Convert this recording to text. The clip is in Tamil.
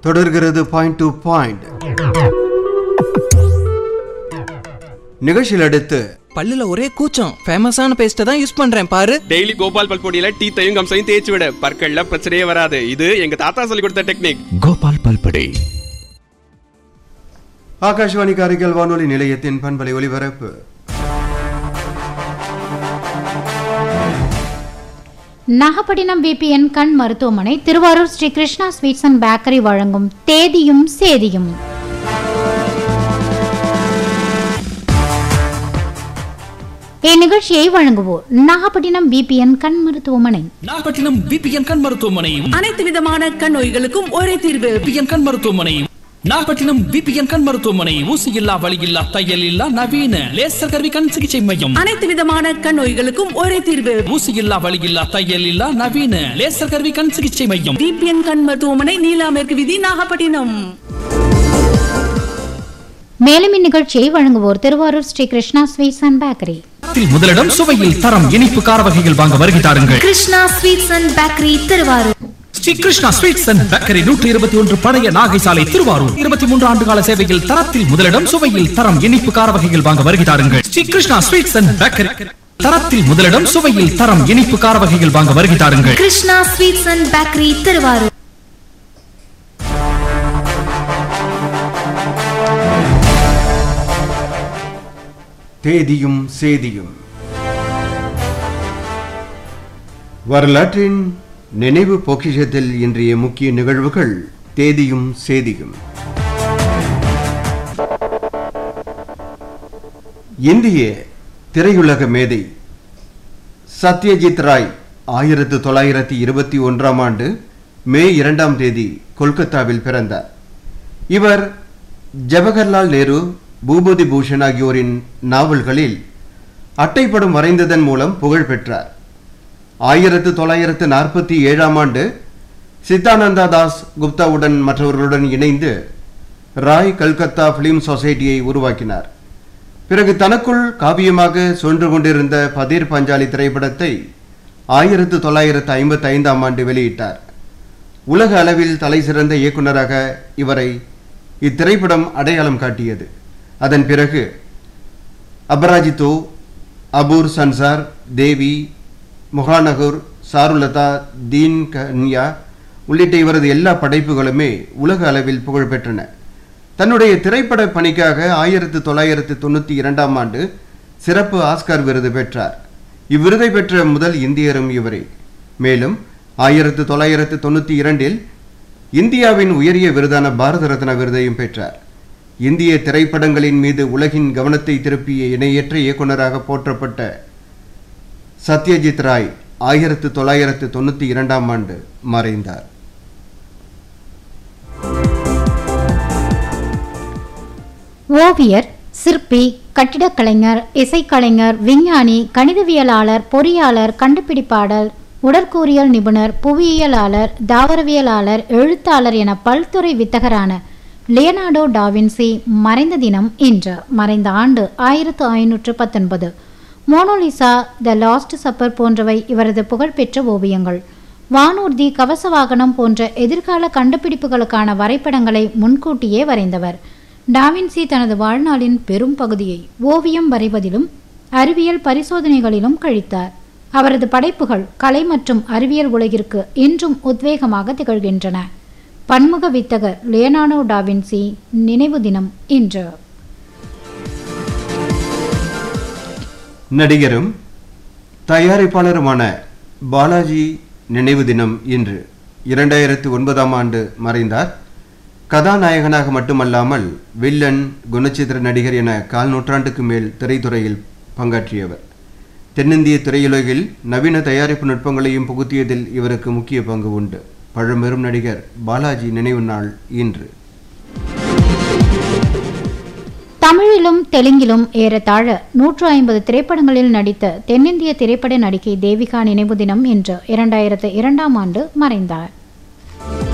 தொடர்கிறது பாயிண்ட் டு பாயிண்ட் நிகழ்ச்சியில் அடுத்து பல்லுல ஒரே கூச்சம் ஃபேமஸான பேஸ்ட்டை தான் யூஸ் பண்றேன் பாரு டெய்லி கோபால் பல்பொடியில டீத்தையும் கம்சையும் தேய்ச்சி விட பற்கள்ல பிரச்சனையே வராது இது எங்க தாத்தா சொல்லி கொடுத்த டெக்னிக் கோபால் பல்படை ஆகாஷ்வாணி காரைக்கால் வானொலி நிலையத்தின் பண்பலை ஒலிபரப்பு நாகப்பட்டினம் விபிஎன் கண் மருத்துவமனை Tiruvarur Sri Krishna sweets and bakery வழங்கும் தேதியும் சேதியும் இந்நிகழ்ச்சியை வழங்குவோர் நாகப்பட்டினம் பிபிஎன் கண் மருத்துவமனை நாகப்பட்டினம் பிபிஎன் கண் மருத்துவமனை அனைத்து விதமான கண் நோய்களுக்கும் ஒரே தீர்வு பிபிஎன் கண் மருத்துவமனை நாகப்பட்டினம் பிபிஎன் கண் மருத்துவமனை ஊசி இல்லா வலி இல்லா தையல் இல்லா நவீன லேசர் கருவி கண் சிகிச்சை மையம் அனைத்து விதமான கண் நோய்களுக்கும் ஒரே தீர்வு ஊசி இல்லா வலி இல்லா தையல் இல்லா நவீன லேசர் கருவி கண் சிகிச்சை மையம் டிபிஎன் கண் மருத்துவமனை நீலா மேற்கு விதி நாகப்பட்டினம் மேலும் இந்நிகழ்ச்சியை வழங்குவோர் Tiruvarur Sri Krishna sweets and bakery தரத்தில் முதலிடம் சுவையில் தரம் இனிப்பு கார வகைகள் வாங்க வருகை தாருங்கள் Krishna sweets and bakery Tiruvarur Sri Krishna sweets and bakery நூற்றி இருபத்தி ஒன்று பழைய நாகை சாலை திருவாரூர் இருபத்தி மூன்று ஆண்டு கால சேவையில் தரத்தில் முதலிடம் சுவையில் தரம் இனிப்பு கார வகைகள் வாங்க வருகை தாருங்கள் Sri Krishna sweets and bakery தரத்தில் முதலிடம் சுவையில் தரம் இனிப்பு கார வகைகள் வாங்க வருகை தாருங்கள் Krishna sweets and bakery Tiruvarur தேதியும் சேதியும் வரலாற்றின் நினைவு பொக்கிஷத்தில் இன்றைய முக்கிய நிகழ்வுகள் தேதியும் சேதியும் இந்திய திரையுலக மேதை சத்யஜித் ராய் ஆயிரத்து தொள்ளாயிரத்தி இருபத்தி ஒன்றாம் ஆண்டு மே இரண்டாம் தேதி கொல்கத்தாவில் பிறந்தார் இவர் ஜவஹர்லால் நேரு பூபதி பூஷன் ஆகியோரின் நாவல்களில் அட்டைப்படம் வரைந்ததன் மூலம் புகழ் பெற்றார் ஆயிரத்து தொள்ளாயிரத்து நாற்பத்தி ஏழாம் ஆண்டு சித்தானந்தா தாஸ் குப்தாவுடன் மற்றவர்களுடன் இணைந்து ராய் கல்கத்தா பிலிம் சொசைட்டியை உருவாக்கினார் பிறகு தனக்குள் காவியமாக சொன்று கொண்டிருந்த பதீர் பஞ்சாலி திரைப்படத்தை ஆயிரத்து தொள்ளாயிரத்து ஐம்பத்தி ஐந்தாம் ஆண்டு வெளியிட்டார் உலக அளவில் தலைசிறந்த இயக்குனராக இவரை இத்திரைப்படம் அடையாளம் காட்டியது அதன் பிறகு அபராஜித்தோ அபூர் சன்சார் தேவி முகாநகூர் சாருலதா தீன் கன்யா உள்ளிட்ட இவரது எல்லா படைப்புகளுமே உலக அளவில் புகழ் பெற்றன தன்னுடைய திரைப்பட பணிக்காக ஆயிரத்து தொள்ளாயிரத்து தொண்ணூற்றி இரண்டாம் ஆண்டு சிறப்பு ஆஸ்கார் விருது பெற்றார் இவ்விருதை பெற்ற முதல் இந்தியரும் இவரே மேலும் ஆயிரத்து தொள்ளாயிரத்து தொண்ணூற்றி இரண்டில் இந்தியாவின் உயரிய விருதான பாரத ரத்னா விருதையும் பெற்றார் இந்திய திரைப்படங்களின் மீது உலகின் கவனத்தை திருப்பிய இணையற்ற இயக்குனராக போற்றப்பட்ட சத்யஜித் ராய் ஆயிரத்து தொள்ளாயிரத்து தொண்ணூற்றி இரண்டாம் ஆண்டு மறைந்தார் ஓவியர் சிற்பி கட்டிடக்கலைஞர் இசைக்கலைஞர் விஞ்ஞானி கணிதவியலாளர் பொறியாளர் கண்டுபிடிப்பாளர் உடற்கூறியல் நிபுணர் புவியியலாளர் தாவரவியலாளர் எழுத்தாளர் என பல்துறை வித்தகரான லியனார்டோ டாவின்சி மறைந்த தினம் இன்று மறைந்த ஆண்டு ஆயிரத்து ஐநூற்று பத்தொன்பது மோனோலிசா த லாஸ்ட் சப்பர் போன்றவை இவரது புகழ்பெற்ற ஓவியங்கள் வானூர்தி கவச வாகனம் போன்ற எதிர்கால கண்டுபிடிப்புகளுக்கான வரைபடங்களை முன்கூட்டியே வரைந்தவர் டாவின்சி தனது வாழ்நாளின் பெரும் பகுதியை ஓவியம் வரைவதிலும் அறிவியல் பரிசோதனைகளிலும் கழித்தார் அவரது படைப்புகள் கலை மற்றும் அறிவியல் உலகிற்கு இன்றும் உத்வேகமாக திகழ்கின்றன பன்முக வித்தகர் லியனானோ டாவின்சி நினைவு தினம் இன்று நடிகரும் தயாரிப்பாளருமான பாலாஜி நினைவு தினம் இன்று இரண்டாயிரத்து ஒன்பதாம் ஆண்டு மறைந்தார் கதாநாயகனாக மட்டுமல்லாமல் வில்லன் குணச்சித்திர நடிகர் என கால் நூற்றாண்டுக்கு மேல் திரைத்துறையில் பங்காற்றியவர் தென்னிந்திய திரையுலகில் நவீன தயாரிப்பு நுட்பங்களையும் புகுத்தியதில் இவருக்கு முக்கிய பங்கு உண்டு பழம்பெரும் நடிகர் பாலாஜி நினைவு நாள் இன்று தமிழிலும் தெலுங்கிலும் ஏறத்தாழ நூற்று ஐம்பது திரைப்படங்களில் நடித்த தென்னிந்திய திரைப்பட நடிகை தேவிகா நினைவு தினம் இன்று இரண்டாயிரத்து இரண்டாம் ஆண்டு மறைந்தார்